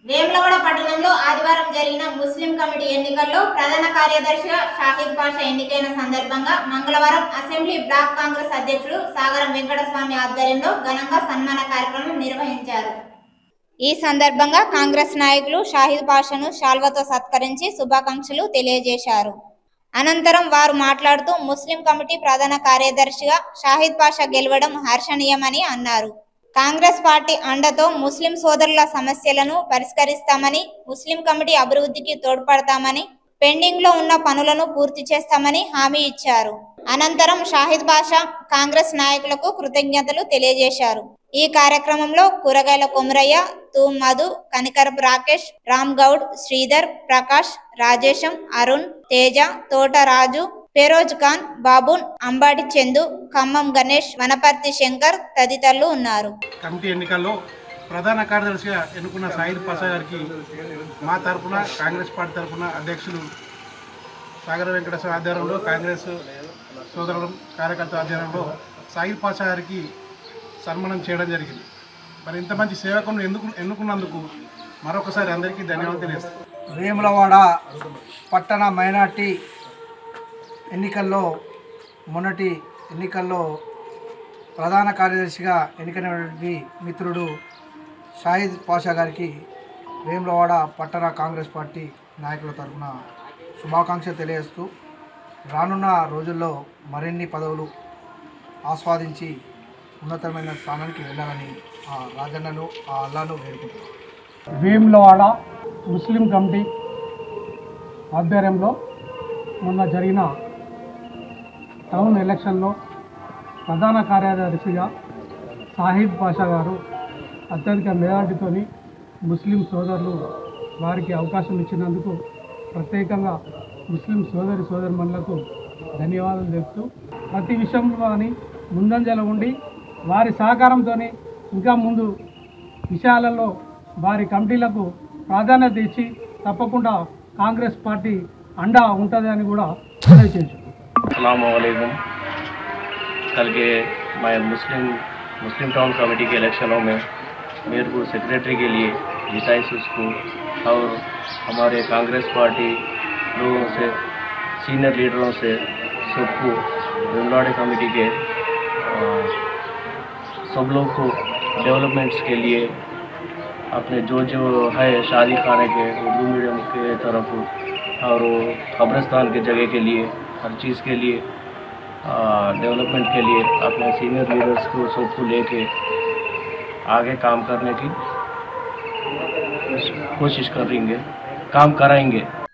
వేములవాడ పట్టణంలో ఆదివారం జరిగిన ముస్లిం కమిటీ ఎన్నికల్లో ప్రధాన కార్యదర్శిగా షాహిద్ పాషా ఎన్నికైన సందర్భంగా మంగళవారం అసెంబ్లీ బ్లాక్ కాంగ్రెస్ అధ్యక్షుడు సాగరం వెంకటస్వామి ఆధ్వర్యంలో ఘనంగా సన్మాన కార్యక్రమం నిర్వహించారు ఈ సందర్భంగా కాంగ్రెస్ నాయకులు షాహిద్ పాషాను శాల్వతో సత్కరించి శుభాకాంక్షలు తెలియజేశారు అనంతరం వారు మాట్లాడుతూ ముస్లిం కమిటీ ప్రధాన కార్యదర్శిగా షాహిద్ పాషా గెలవడం హర్షణీయమని అన్నారు కాంగ్రెస్ పార్టీ అండతో ముస్లిం సోదరుల సమస్యలను పరిష్కరిస్తామని ముస్లిం కమిటీ అభివృద్ధికి తోడ్పడతామని పెండింగ్ లో ఉన్న పనులను పూర్తి చేస్తామని హామీ ఇచ్చారు అనంతరం షాహిద్ బాషా కాంగ్రెస్ నాయకులకు కృతజ్ఞతలు తెలియజేశారు ఈ కార్యక్రమంలో కూరగాయల కొమరయ్య తూ మధు కనికరపు రాకేష్ రామ్ గౌడ్ శ్రీధర్ ప్రకాష్ రాజేశం అరుణ్ తేజ తోట రాజు ఫెరోజ్ ఖాన్ బాబున్ అంబాటి చందు ఖమ్మం గణేష్ వనపర్తి శంకర్ తదితరులు ఉన్నారు కమిటీ ఎన్నికల్లో ప్రధాన కార్యదర్శిగా ఎన్నుకున్న సాయిద్ పాషా గారికి మా తరపున కాంగ్రెస్ పార్టీ తరపున అధ్యక్షులు సాగర వెంకటేశ్వర ఆధ్వర్యంలో కాంగ్రెస్ సోదరుల కార్యకర్త ఆధ్వర్యంలో సాయిద్ పాషా గారికి సన్మానం చేయడం జరిగింది మరి ఇంత మంచి సేవకులను ఎందుకు ఎన్నుకున్నందుకు మరొకసారి అందరికీ ధన్యవాదాలు తెలియజేస్తాను వేములవాడ పట్టణ మైనార్టీ ఎన్నికల్లో మొన్నటి ఎన్నికల్లో ప్రధాన కార్యదర్శిగా ఎన్నికైనటువంటి మిత్రుడు షాహిద్ పాషా గారికి వేములవాడ పట్టణ కాంగ్రెస్ పార్టీ నాయకుల తరఫున శుభాకాంక్షలు తెలియజేస్తూ రానున్న రోజుల్లో మరిన్ని పదవులు ఆస్వాదించి ఉన్నతమైన స్థానానికి వెళ్ళాలని ఆ రాజన్నను ఆ అల్లాను వేడుకుంటున్నాను వేములవాడ ముస్లిం కమిటీ ఆధ్వర్యంలో మొన్న జరిగిన టౌన్ ఎలక్షన్లో ప్రధాన కార్యదర్శిగా సాహిద్ పాషా గారు అత్యధిక మెజార్టీతోని ముస్లిం సోదరులు వారికి అవకాశం ఇచ్చినందుకు ప్రత్యేకంగా ముస్లిం సోదరి సోదరిమణులకు ధన్యవాదాలు తెలుపుతూ ప్రతి విషయంలో కానీ ముందంజలో ఉండి వారి సహకారంతో ఇంకా ముందు విషయాలలో వారి కమిటీలకు ప్రాధాన్యత ఇచ్చి తప్పకుండా కాంగ్రెస్ పార్టీ అండా ఉంటుంది అని కూడా తెలియచేయచ్చు अलैक्म कल के मैं मुस्लिम मुस्लिम टाउन कमेटी के इलेक्शनों में मेरे को सेक्रेटरी के लिए जिताई से उसको और हमारे कांग्रेस पार्टी लोगों से सीनियर लीडरों से सबको विमलाड़े कमेटी के अ, सब लोग को डेवलपमेंट्स के लिए अपने जो जो है शादी खाने के उर्दू मीडियम के तरफ और वो कब्रिस्तान के जगह के लिए हर चीज़ के लिए डेवलपमेंट के लिए अपने सीनियर लीडर्स को सबको लेके आगे काम करने की कोशिश करेंगे काम कराएंगे